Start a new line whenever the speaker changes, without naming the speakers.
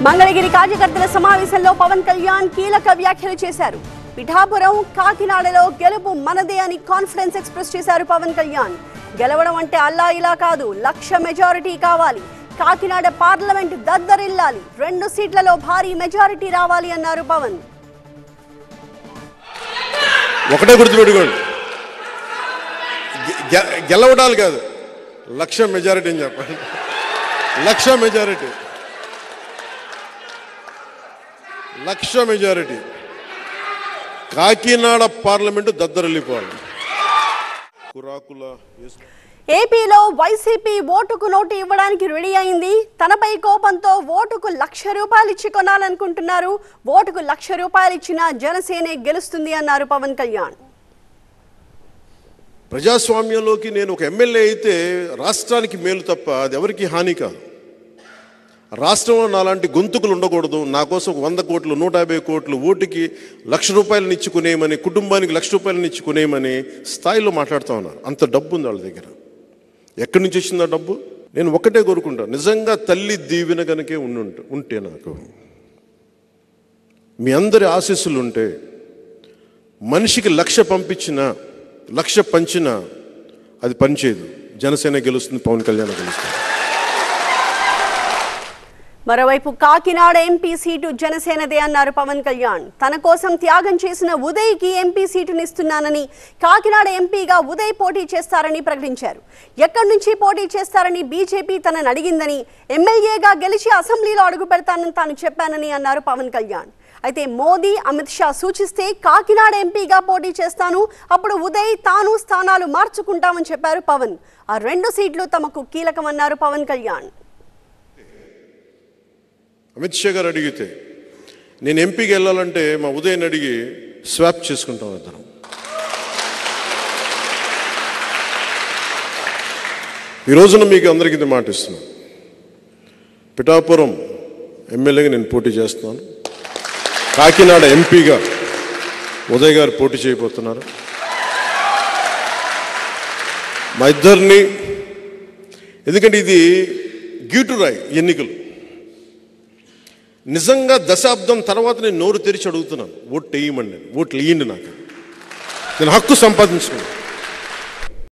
మంగళగిరి కార్యకర్తల సమావేశంలో పవన్ కళ్యాణ్ కీలక వ్యాఖ్యలు చేశారు పిఠాపురం కాకినాడలో గెలుపు మనదే అని కాన్ఫిడెన్స్ ఎక్స్ప్రెస్ చేశారు పవన్ కళ్యాణ్ గెలవడం అంటే అల్లా ఇలా కాదు లక్ష మెజారిటీ కావాలి కాకినాడ పార్లమెంట్ దద్దరిల్లాలి రెండు సీట్లలో భారీ మెజారిటీ రావాలి అన్నారు పవన్
ఒకటే గుర్తుపెట్టుకోండి గె- గె- గెలవడాలు కాదు లక్ష మెజారిటీ అని చెప్పండి లక్ష మెజారిటీ లక్ష మెజారిటీ కాకినాడ పార్లమెంటు దద్దరిల్లిపోవాలి కురాకుల వేసు-
ఏపీలో వైసీపీ ఓటుకు నోటు ఇవ్వడానికి రెడీ అయింది తనపై కోపంతో ఓటుకు లక్ష రూపాయలు ఇచ్చి కొనాలనుకుంటున్నారు ఓటుకు లక్ష రూపాయలు ఇచ్చిన జనసేనే గెలుస్తుంది అన్నారు పవన్ కళ్యాణ్
ప్రజాస్వామ్యంలోకి నేను ఒక ఎమ్మెల్యే అయితే రాష్ట్రానికి మేలు తప్ప అది ఎవరికి హాని కాదు రాష్ట్రంలో నాలాంటి గొంతుకులు ఉండకూడదు నా కోసం ఒక వంద కోట్లు నూట యాభై కోట్లు ఓటుకి లక్ష రూపాయలను ఇచ్చుకునేయమని కుటుంబానికి లక్ష రూపాయలను ఇచ్చుకునేయమని స్థాయిలో మాట్లాడుతూ ఉన్నారు అంత డబ్బు ఉంది వాళ్ళ దగ్గర ఎక్కడి నుంచి వచ్చింది ఆ డబ్బు నేను ఒకటే కోరుకుంటా నిజంగా తల్లి దీవెన కనుకే ఉండుంట ఉంటే నాకు మీ అందరి ఆశీస్సులు ఉంటే మనిషికి లక్ష పంపించిన లక్ష పంచిన అది పనిచేయదు జనసేన గెలుస్తుంది పవన్ కళ్యాణ్ గెలుస్తుంది
మరోవైపు కాకినాడ ఎంపీ సీటు జనసేనదే అన్నారు పవన్ కళ్యాణ్ తన కోసం త్యాగం చేసిన ఉదయ్కి ఎంపీ సీటునిస్తున్నానని కాకినాడ ఎంపీగా ఉదయ్ పోటీ చేస్తారని ప్రకటించారు ఎక్కడి నుంచి పోటీ చేస్తారని బీజేపీ తనని అడిగిందని ఎమ్మెల్యేగా గెలిచి అసెంబ్లీలో అడుగు పెడతానని తాను చెప్పానని అన్నారు పవన్ కళ్యాణ్ అయితే మోదీ అమిత్ షా సూచిస్తే కాకినాడ ఎంపీగా పోటీ చేస్తాను అప్పుడు ఉదయ్ తాను స్థానాలు మార్చుకుంటామని చెప్పారు పవన్ ఆ రెండు సీట్లు తమకు కీలకమన్నారు పవన్ కళ్యాణ్
అమిత్ షా గారు అడిగితే నేను ఎంపీకి వెళ్ళాలంటే మా ఉదయన్ అడిగి స్వాప్ చేసుకుంటాం ఇద్దరం ఈ రోజున మీకు అందరికీ ఇది మాట ఇస్తున్నాను పిఠాపురం ఎమ్మెల్యేగా నేను పోటీ చేస్తున్నాను కాకినాడ ఎంపీగా ఉదయ్ గారు పోటీ చేయబోతున్నారు మా ఇద్దరిని ఎందుకంటే ఇది గీటురాయి ఎన్నికలు నిజంగా దశాబ్దం తర్వాత నేను నోరు తెరిచి అడుగుతున్నాను ఓట్లు వేయమండి ఓట్లు వేయండి నాకు నేను హక్కు సంపాదించుకున్నాను